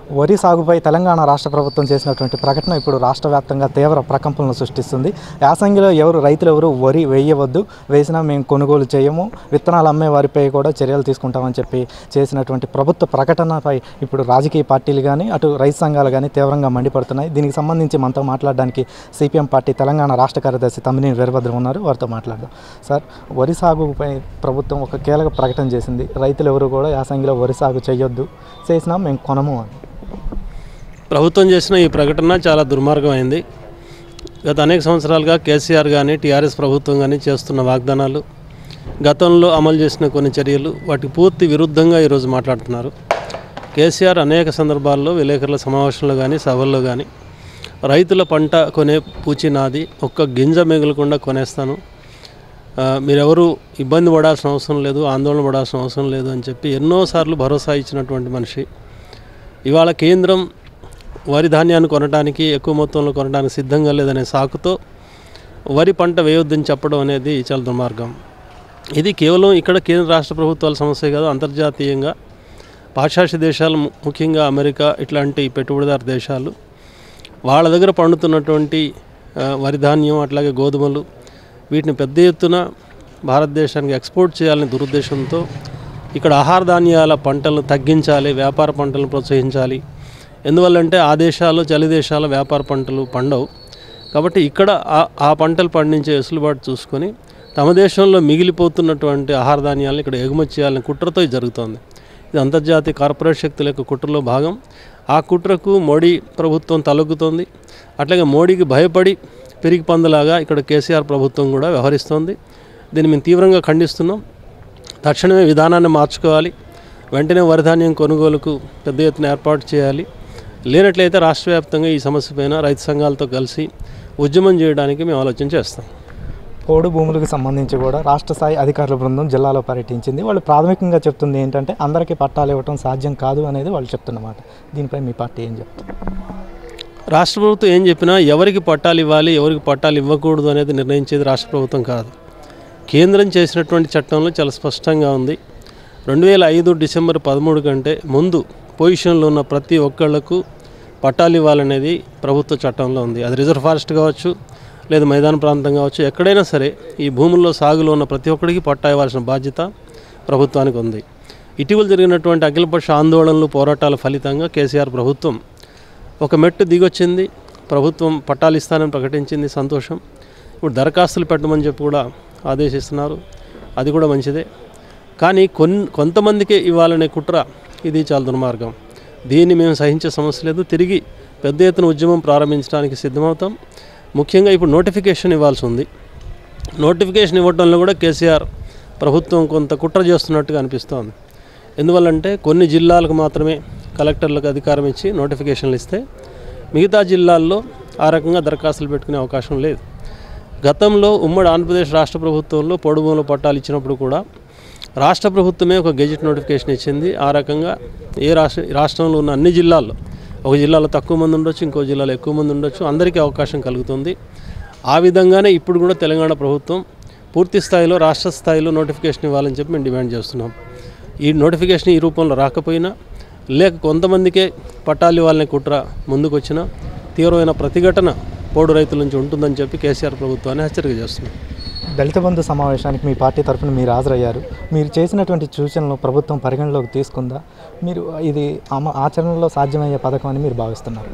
వరి సాగుపై తెలంగాణ రాష్ట్ర ప్రభుత్వం చేసినటువంటి ప్రకటన ఇప్పుడు రాష్ట్ర వ్యాప్తంగా తీవ్ర ప్రకంపనలు సృష్టిస్తుంది యాసంగిలో ఎవరు రైతులు ఎవరు వరి వేయవద్దు వేసినా మేము కొనుగోలు చేయము విత్తనాలు అమ్మే వారిపై కూడా చర్యలు తీసుకుంటామని చెప్పి చేసినటువంటి ప్రభుత్వ ప్రకటనపై ఇప్పుడు రాజకీయ పార్టీలు కానీ అటు రైతు సంఘాలు కానీ తీవ్రంగా మండిపడుతున్నాయి దీనికి సంబంధించి మనతో మాట్లాడడానికి సిపిఎం పార్టీ తెలంగాణ రాష్ట్ర కార్యదర్శి తమ్మినేని వీరభద్రం ఉన్నారు వారితో మాట్లాడదాం సార్ వరి సాగుపై ప్రభుత్వం ఒక కీలక ప్రకటన చేసింది రైతులు ఎవరు కూడా యాసంగిలో వరి సాగు చేయొద్దు చేసినా మేము కొనము అని ప్రభుత్వం చేసిన ఈ ప్రకటన చాలా దుర్మార్గమైంది గత అనేక సంవత్సరాలుగా కేసీఆర్ కానీ టీఆర్ఎస్ ప్రభుత్వం కానీ చేస్తున్న వాగ్దానాలు గతంలో అమలు చేసిన కొన్ని చర్యలు వాటికి పూర్తి విరుద్ధంగా ఈరోజు మాట్లాడుతున్నారు కేసీఆర్ అనేక సందర్భాల్లో విలేకరుల సమావేశంలో కానీ సభల్లో కానీ రైతుల పంట కొనే పూచి నాది ఒక్క గింజ మిగలకుండా కొనేస్తాను ఆ, మీరెవరు ఇబ్బంది పడాల్సిన అవసరం లేదు ఆందోళన పడాల్సిన అవసరం లేదు అని చెప్పి ఎన్నోసార్లు భరోసా ఇచ్చినటువంటి మనిషి ఇవాళ కేంద్రం వరి ధాన్యాన్ని కొనడానికి ఎక్కువ మొత్తంలో కొనడానికి సిద్ధంగా లేదనే సాకుతో వరి పంట వేయొద్దని చెప్పడం అనేది చాలా దుర్మార్గం ఇది కేవలం ఇక్కడ కేంద్ర రాష్ట్ర ప్రభుత్వాల సమస్య కాదు అంతర్జాతీయంగా పాశ్చాత్య దేశాలు ము- ముఖ్యంగా అమెరికా ఇట్లాంటి పెట్టుబడిదారు దేశాలు వాళ్ళ దగ్గర పండుతున్నటువంటి ఆ, వరి ధాన్యం అట్లాగే గోధుమలు వీటిని పెద్ద ఎత్తున భారతదేశానికి ఎక్స్పోర్ట్ చేయాలనే దురుద్దేశంతో ఇక్కడ ఆహార ధాన్యాల పంటలను తగ్గించాలి వ్యాపార పంటలను ప్రోత్సహించాలి ఎందువల్లంటే ఆ దేశాల్లో చలి దేశాల వ్యాపార పంటలు పండవు కాబట్టి ఇక్కడ ఆ- ఆ పంటలు పండించే వెసులుబాటు చూసుకొని తమ దేశంలో మిగిలిపోతున్నటువంటి ఆహార ధాన్యాలను ఇక్కడ ఎగుమతి చేయాలనే కుట్రతో ఇది జరుగుతోంది ఇది అంతర్జాతీయ కార్పొరేట్ శక్తుల యొక్క కుట్రలో భాగం ఆ కుట్రకు మోడీ ప్రభుత్వం తలొగ్గుతోంది అట్లాగే మోడీకి భయపడి పెరిగి పందులాగా ఇక్కడ కేసీఆర్ ప్రభుత్వం కూడా వ్యవహరిస్తోంది దీన్ని మేము తీవ్రంగా ఖండిస్తున్నాం తక్షణమే విధానాన్ని మార్చుకోవాలి వెంటనే వరిధాన్యం కొనుగోలుకు పెద్ద ఎత్తున ఏర్పాటు చేయాలి లేనట్లయితే రాష్ట్ర వ్యాప్తంగా ఈ సమస్య పైన రైతు సంఘాలతో కలిసి ఉద్యమం చేయడానికి మేము ఆలోచన చేస్తాం పోడు భూములకు సంబంధించి కూడా రాష్ట్ర స్థాయి అధికారుల బృందం జిల్లాలో పర్యటించింది వాళ్ళు ప్రాథమికంగా చెప్తుంది ఏంటంటే అందరికీ పట్టాలు ఇవ్వటం సాధ్యం కాదు అనేది వాళ్ళు చెప్తున్నమాట దీనిపై మీ పార్టీ ఏం చెప్తుంది రాష్ట్ర ప్రభుత్వం ఏం చెప్పినా ఎవరికి పట్టాలు ఇవ్వాలి ఎవరికి పట్టాలు ఇవ్వకూడదు అనేది నిర్ణయించేది రాష్ట్ర ప్రభుత్వం కాదు కేంద్రం చేసినటువంటి చట్టంలో చాలా స్పష్టంగా ఉంది రెండు వేల ఐదు డిసెంబర్ పదమూడు కంటే ముందు పొజిషన్లో ఉన్న ప్రతి ఒక్కళ్లకు పట్టాలు ఇవ్వాలనేది ప్రభుత్వ చట్టంలో ఉంది అది రిజర్వ్ ఫారెస్ట్ కావచ్చు లేదా మైదాన ప్రాంతం కావచ్చు ఎక్కడైనా సరే ఈ భూముల్లో సాగులో ఉన్న ప్రతి ఒక్కడికి పట్టా ఇవ్వాల్సిన బాధ్యత ప్రభుత్వానికి ఉంది ఇటీవల జరిగినటువంటి అఖిలపక్ష ఆందోళనలు పోరాటాల ఫలితంగా కేసీఆర్ ప్రభుత్వం ఒక మెట్టు దిగొచ్చింది ప్రభుత్వం పట్టాలు ఇస్తానని ప్రకటించింది సంతోషం ఇప్పుడు దరఖాస్తులు పెట్టమని చెప్పి కూడా ఆదేశిస్తున్నారు అది కూడా మంచిదే కానీ కొన్ కొంతమందికే ఇవ్వాలనే కుట్ర ఇది చాలా దుర్మార్గం దీన్ని మేము సహించే సమస్య లేదు తిరిగి పెద్ద ఎత్తున ఉద్యమం ప్రారంభించడానికి సిద్ధమవుతాం ముఖ్యంగా ఇప్పుడు నోటిఫికేషన్ ఇవ్వాల్సి ఉంది నోటిఫికేషన్ ఇవ్వడంలో కూడా కేసీఆర్ ప్రభుత్వం కొంత కుట్ర చేస్తున్నట్టుగా అనిపిస్తోంది ఎందువల్లంటే కొన్ని జిల్లాలకు మాత్రమే కలెక్టర్లకు అధికారం ఇచ్చి నోటిఫికేషన్లు ఇస్తే మిగతా జిల్లాల్లో ఆ రకంగా దరఖాస్తులు పెట్టుకునే అవకాశం లేదు గతంలో ఉమ్మడి ఆంధ్రప్రదేశ్ రాష్ట్ర ప్రభుత్వంలో పొడుగుల పట్టాలు ఇచ్చినప్పుడు కూడా రాష్ట్ర ప్రభుత్వమే ఒక గెజిట్ నోటిఫికేషన్ ఇచ్చింది ఆ రకంగా ఏ రాష్ట్ర రాష్ట్రంలో ఉన్న అన్ని జిల్లాల్లో ఒక జిల్లాలో తక్కువ మంది ఉండొచ్చు ఇంకో జిల్లాలో ఎక్కువ మంది ఉండొచ్చు అందరికీ అవకాశం కలుగుతుంది ఆ విధంగానే ఇప్పుడు కూడా తెలంగాణ ప్రభుత్వం పూర్తి స్థాయిలో రాష్ట్ర స్థాయిలో నోటిఫికేషన్ ఇవ్వాలని చెప్పి మేము డిమాండ్ చేస్తున్నాం ఈ నోటిఫికేషన్ ఈ రూపంలో రాకపోయినా లేక కొంతమందికే పట్టాలు ఇవ్వాలనే కుట్ర ముందుకు వచ్చినా తీవ్రమైన ప్రతిఘటన పోడు రైతుల నుంచి ఉంటుందని చెప్పి కేసీఆర్ ప్రభుత్వాన్ని హెచ్చరిక చేస్తున్నాం దళిత బంధు సమావేశానికి మీ పార్టీ తరఫున మీరు హాజరయ్యారు మీరు చేసినటువంటి సూచనలు ప్రభుత్వం పరిగణలోకి తీసుకుందా మీరు ఇది ఆమ- ఆచరణలో సాధ్యమయ్యే పథకం అని మీరు భావిస్తున్నారు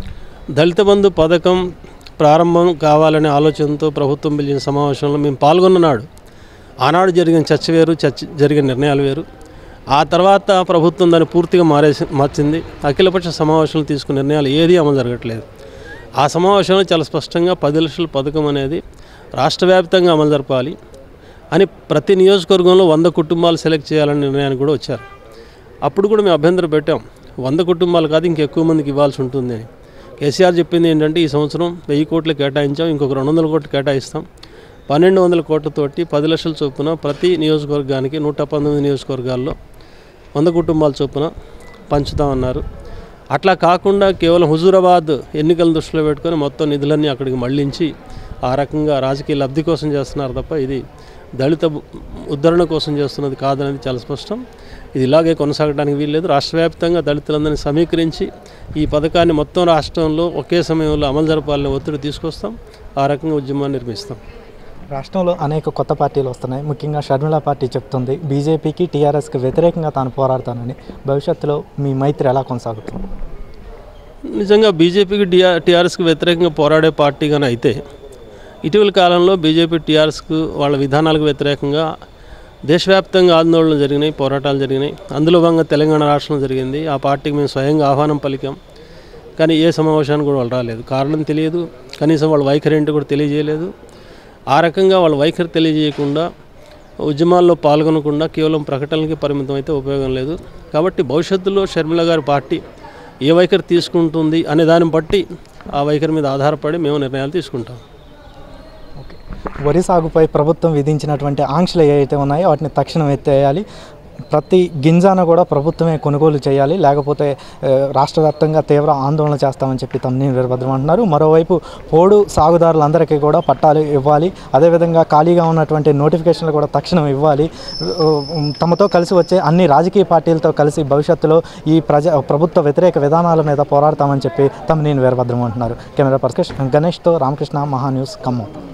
దళిత బంధు పథకం ప్రారంభం కావాలనే ఆలోచనతో ప్రభుత్వం పిలిచిన సమావేశంలో మేము పాల్గొన్ననాడు ఆనాడు జరిగిన చర్చ వేరు చర్చ జరిగిన నిర్ణయాలు వేరు ఆ తర్వాత ప్రభుత్వం దాన్ని పూర్తిగా మారేసి మార్చింది అఖిలపక్ష సమావేశంలో తీసుకున్న నిర్ణయాలు ఏది అమలు జరగట్లేదు ఆ సమావేశంలో చాలా స్పష్టంగా పది లక్షల పథకం అనేది రాష్ట్ర వ్యాప్తంగా అమలు జరపాలి అని ప్రతి నియోజకవర్గంలో వంద కుటుంబాలు సెలెక్ట్ చేయాలనే నిర్ణయానికి కూడా వచ్చారు అప్పుడు కూడా మేము అభ్యంతరం పెట్టాం వంద కుటుంబాలు కాదు ఇంకెక్కువ మందికి ఇవ్వాల్సి ఉంటుంది అని కేసీఆర్ చెప్పింది ఏంటంటే ఈ సంవత్సరం వెయ్యి కోట్లు కేటాయించాం ఇంకొక రెండు వందల కోట్లు కేటాయిస్తాం పన్నెండు వందల కోట్లతోటి పది లక్షల చొప్పున ప్రతి నియోజకవర్గానికి నూట పంతొమ్మిది నియోజకవర్గాల్లో వంద కుటుంబాల చొప్పున పంచుతామన్నారు అట్లా కాకుండా కేవలం హుజూరాబాద్ ఎన్నికలను దృష్టిలో పెట్టుకొని మొత్తం నిధులన్నీ అక్కడికి మళ్లించి ఆ రకంగా రాజకీయ లబ్ధి కోసం చేస్తున్నారు తప్ప ఇది దళిత ఉద్ధరణ కోసం చేస్తున్నది కాదనేది చాలా స్పష్టం ఇది ఇలాగే కొనసాగడానికి వీల్లేదు రాష్ట్ర వ్యాప్తంగా దళితులందరినీ సమీకరించి ఈ పథకాన్ని మొత్తం రాష్ట్రంలో ఒకే సమయంలో అమలు జరపాలని ఒత్తిడి తీసుకొస్తాం ఆ రకంగా ఉద్యమాన్ని నిర్మిస్తాం రాష్ట్రంలో అనేక కొత్త పార్టీలు వస్తున్నాయి ముఖ్యంగా షర్మిల పార్టీ చెప్తుంది బీజేపీకి టీఆర్ఎస్కి వ్యతిరేకంగా తాను పోరాడతానని భవిష్యత్తులో మీ మైత్రి ఎలా కొనసాగుతుంది నిజంగా బీజేపీకి డిఆర్ టీఆర్ఎస్కి వ్యతిరేకంగా పోరాడే పార్టీగానే అయితే ఇటీవల కాలంలో బీజేపీ టీఆర్ఎస్కు వాళ్ళ విధానాలకు వ్యతిరేకంగా దేశవ్యాప్తంగా ఆందోళనలు జరిగినాయి పోరాటాలు జరిగినాయి అందులో భాగంగా తెలంగాణ రాష్ట్రంలో జరిగింది ఆ పార్టీకి మేము స్వయంగా ఆహ్వానం పలికాం కానీ ఏ సమావేశానికి కూడా వాళ్ళు రాలేదు కారణం తెలియదు కనీసం వాళ్ళ వైఖరి ఏంటో కూడా తెలియజేయలేదు ఆ రకంగా వాళ్ళ వైఖరి తెలియజేయకుండా ఉద్యమాల్లో పాల్గొనకుండా కేవలం ప్రకటనలకి పరిమితం అయితే ఉపయోగం లేదు కాబట్టి భవిష్యత్తులో షర్మిల గారి పార్టీ ఏ వైఖరి తీసుకుంటుంది అనే దాన్ని బట్టి ఆ వైఖరి మీద ఆధారపడి మేము నిర్ణయాలు తీసుకుంటాం ఓకే వరి సాగుపై ప్రభుత్వం విధించినటువంటి ఆంక్షలు ఏవైతే ఉన్నాయో వాటిని తక్షణం ఎత్తేయాలి ప్రతి గింజాన కూడా ప్రభుత్వమే కొనుగోలు చేయాలి లేకపోతే ఆ, రాష్ట్ర వ్యాప్తంగా తీవ్ర ఆందోళన చేస్తామని చెప్పి తమ్ని వీరభద్రం అంటున్నారు మరోవైపు పోడు సాగుదారులందరికీ కూడా పట్టాలు ఇవ్వాలి అదేవిధంగా ఖాళీగా ఉన్నటువంటి నోటిఫికేషన్లు కూడా తక్షణం ఇవ్వాలి ఉ, ఉ, తమతో కలిసి వచ్చే అన్ని రాజకీయ పార్టీలతో కలిసి భవిష్యత్తులో ఈ ప్రజా ప్రభుత్వ వ్యతిరేక విధానాల మీద పోరాడతామని చెప్పి తమ్ని వీరభద్రం అంటున్నారు కెమెరా పర్సన్ గణేష్తో రామకృష్ణ మహా న్యూస్ ఖమ్మం